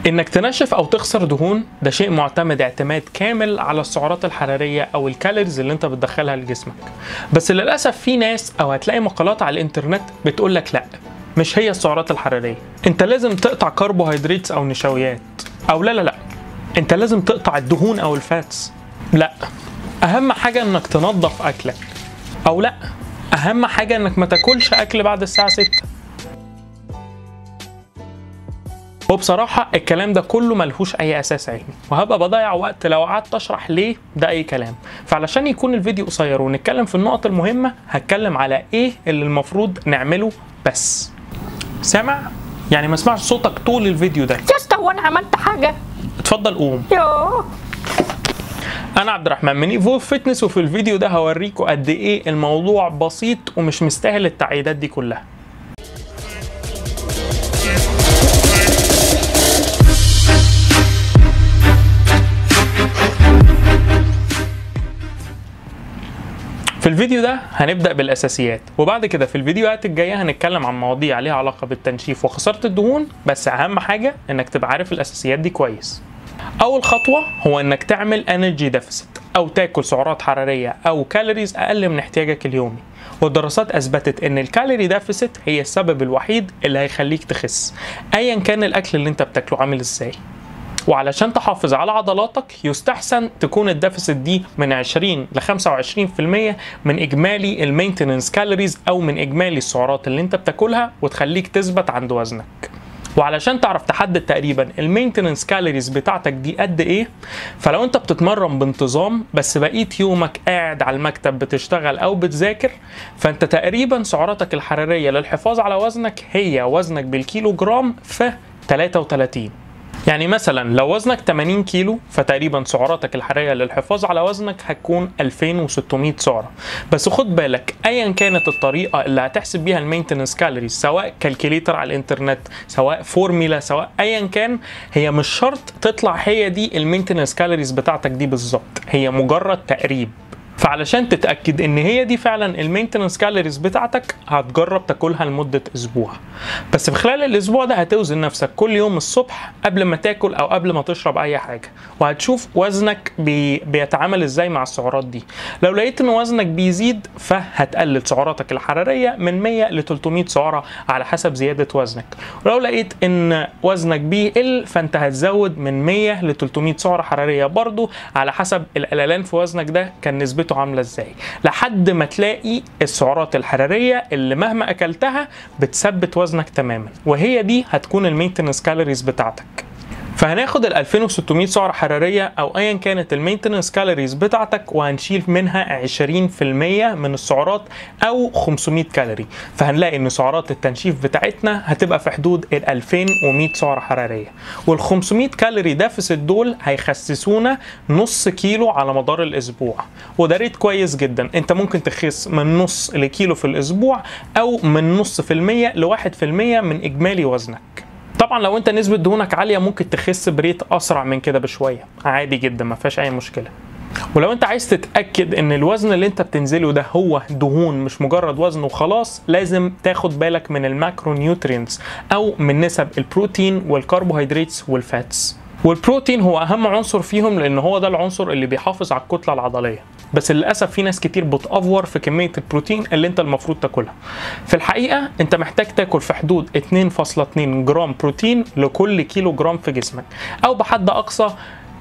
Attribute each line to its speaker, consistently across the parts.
Speaker 1: انك تنشف او تخسر دهون ده شيء معتمد اعتماد كامل على السعرات الحراريه او الكالوريز اللي انت بتدخلها لجسمك بس للاسف في ناس او هتلاقي مقالات على الانترنت بتقول لك لا مش هي السعرات الحراريه انت لازم تقطع كربوهيدرات او نشويات او لا لا لا انت لازم تقطع الدهون او الفاتس لا اهم حاجه انك تنظف اكلك او لا اهم حاجه انك ما تاكلش اكل بعد الساعه 6 وبصراحة الكلام ده كله ملهوش أي أساس علمي وهبقى بضيع وقت لو قعدت أشرح ليه ده أي كلام فعلشان يكون الفيديو قصير ونتكلم في النقط المهمة هتكلم على إيه اللي المفروض نعمله بس سامع؟ يعني ما اسمعش صوتك طول الفيديو ده
Speaker 2: يا اسطى هو انا عملت حاجه
Speaker 1: اتفضل قوم
Speaker 2: يوه
Speaker 1: انا عبد الرحمن من ايفو فيتنس وفي الفيديو ده هوريكم قد ايه الموضوع بسيط ومش مستاهل التعقيدات دي كلها في الفيديو ده هنبدأ بالأساسيات وبعد كده في الفيديوهات الجاية هنتكلم عن مواضيع ليها علاقة بالتنشيف وخسارة الدهون بس أهم حاجة إنك تبقى عارف الأساسيات دي كويس أول خطوة هو إنك تعمل انرجي ديفيسيت أو تاكل سعرات حرارية أو كالوريز أقل من احتياجك اليومي والدراسات أثبتت إن الكالوري ديفيسيت هي السبب الوحيد اللي هيخليك تخس أيا كان الأكل اللي أنت بتاكله عامل إزاي وعلشان تحافظ على عضلاتك يستحسن تكون الديفيسيت دي من 20 ل 25% من اجمالي المينتننس كالوريز او من اجمالي السعرات اللي انت بتاكلها وتخليك تثبت عند وزنك وعلشان تعرف تحدد تقريبا المينتننس كالوريز بتاعتك دي قد ايه فلو انت بتتمرن بانتظام بس بقيت يومك قاعد على المكتب بتشتغل او بتذاكر فانت تقريبا سعراتك الحراريه للحفاظ على وزنك هي وزنك بالكيلو جرام في 33 يعني مثلا لو وزنك 80 كيلو فتقريبا سعراتك الحراريه للحفاظ على وزنك هتكون 2600 سعره بس خد بالك ايا كانت الطريقه اللي هتحسب بيها المينتنس كالوريز سواء كالكوليتر على الانترنت سواء فورميلا سواء ايا كان هي مش شرط تطلع هي دي المينتنس كالوريز بتاعتك دي بالظبط هي مجرد تقريب فعلشان تتاكد ان هي دي فعلا المينتنس كالوريز بتاعتك هتجرب تاكلها لمده اسبوع بس في خلال الاسبوع ده هتوزن نفسك كل يوم الصبح قبل ما تاكل او قبل ما تشرب اي حاجه وهتشوف وزنك بي... بيتعامل ازاي مع السعرات دي لو لقيت ان وزنك بيزيد فهتقلل سعراتك الحراريه من 100 ل 300 سعره على حسب زياده وزنك ولو لقيت ان وزنك بيقل فانت هتزود من 100 ل 300 سعره حراريه برضو على حسب القللان في وزنك ده كان نسبته عامله ازاي لحد ما تلاقي السعرات الحراريه اللي مهما اكلتها بتثبت وزنك تماما وهي دي هتكون المينتنس كالوريز بتاعتك فهناخد ال 2600 سعره حراريه او ايا كانت المينتنس كالوريز بتاعتك وهنشيل منها 20% من السعرات او 500 كالوري فهنلاقي ان سعرات التنشيف بتاعتنا هتبقى في حدود ال 2100 سعره حراريه وال 500 كالوري ديفيسيت دول هيخسسونا نص كيلو على مدار الاسبوع وده ريت كويس جدا انت ممكن تخس من نص لكيلو في الاسبوع او من نص في المية لواحد في المية من اجمالي وزنك طبعا لو انت نسبه دهونك عاليه ممكن تخس بريت اسرع من كده بشويه عادي جدا ما فيهاش اي مشكله ولو انت عايز تتاكد ان الوزن اللي انت بتنزله ده هو دهون مش مجرد وزن وخلاص لازم تاخد بالك من الماكرو نيوترينتس او من نسب البروتين والكربوهيدرات والفاتس والبروتين هو اهم عنصر فيهم لان هو ده العنصر اللي بيحافظ على الكتله العضليه بس للاسف في ناس كتير بتافور في كميه البروتين اللي انت المفروض تاكلها في الحقيقه انت محتاج تاكل في حدود 2.2 جرام بروتين لكل كيلو جرام في جسمك او بحد اقصى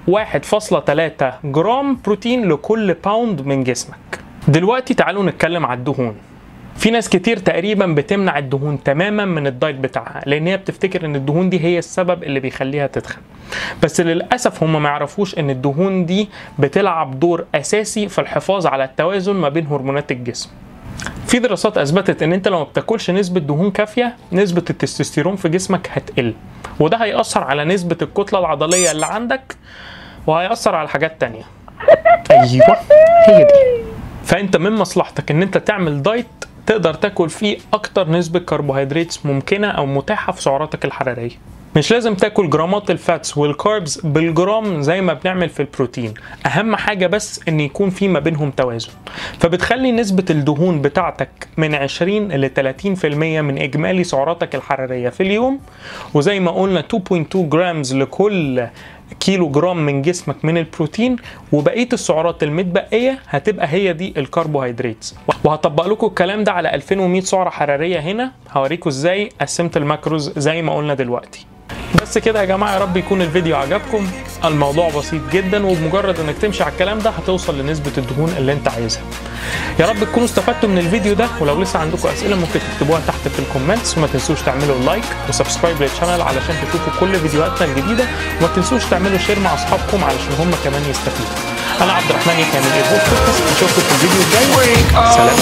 Speaker 1: 1.3 جرام بروتين لكل باوند من جسمك دلوقتي تعالوا نتكلم على الدهون في ناس كتير تقريبا بتمنع الدهون تماما من الدايت بتاعها لان هي بتفتكر ان الدهون دي هي السبب اللي بيخليها تتخن بس للاسف هم ما يعرفوش ان الدهون دي بتلعب دور اساسي في الحفاظ على التوازن ما بين هرمونات الجسم في دراسات اثبتت ان انت لو ما بتاكلش نسبه دهون كافيه نسبه التستوستيرون في جسمك هتقل وده هيأثر على نسبه الكتله العضليه اللي عندك وهيأثر على حاجات تانية ايوه هي دي فانت من مصلحتك ان انت تعمل دايت تقدر تاكل فيه اكتر نسبه كربوهيدرات ممكنه او متاحه في سعراتك الحراريه مش لازم تاكل جرامات الفاتس والكاربز بالجرام زي ما بنعمل في البروتين اهم حاجه بس ان يكون في ما بينهم توازن فبتخلي نسبه الدهون بتاعتك من 20 ل 30% من اجمالي سعراتك الحراريه في اليوم وزي ما قلنا 2.2 جرامز لكل كيلو جرام من جسمك من البروتين وبقيه السعرات المتبقيه هتبقى هي دي الكربوهيدرات وهطبق لكم الكلام ده على 2100 سعره حراريه هنا هوريكم ازاي قسمت الماكروز زي ما قلنا دلوقتي بس كده يا جماعه يا رب يكون الفيديو عجبكم الموضوع بسيط جدا وبمجرد انك تمشي على الكلام ده هتوصل لنسبه الدهون اللي انت عايزها يا رب تكونوا استفدتوا من الفيديو ده ولو لسه عندكم اسئله ممكن تكتبوها تحت في الكومنتس وما تنسوش تعملوا لايك وسبسكرايب للشانل علشان تشوفوا كل فيديوهاتنا الجديده وما تنسوش تعملوا شير مع اصحابكم علشان هم كمان يستفيدوا انا عبد الرحمن يحيى من ايربوت فيتنس اشوفكم في الفيديو الجاي سلام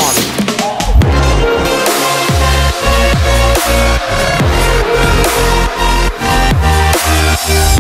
Speaker 1: عليكم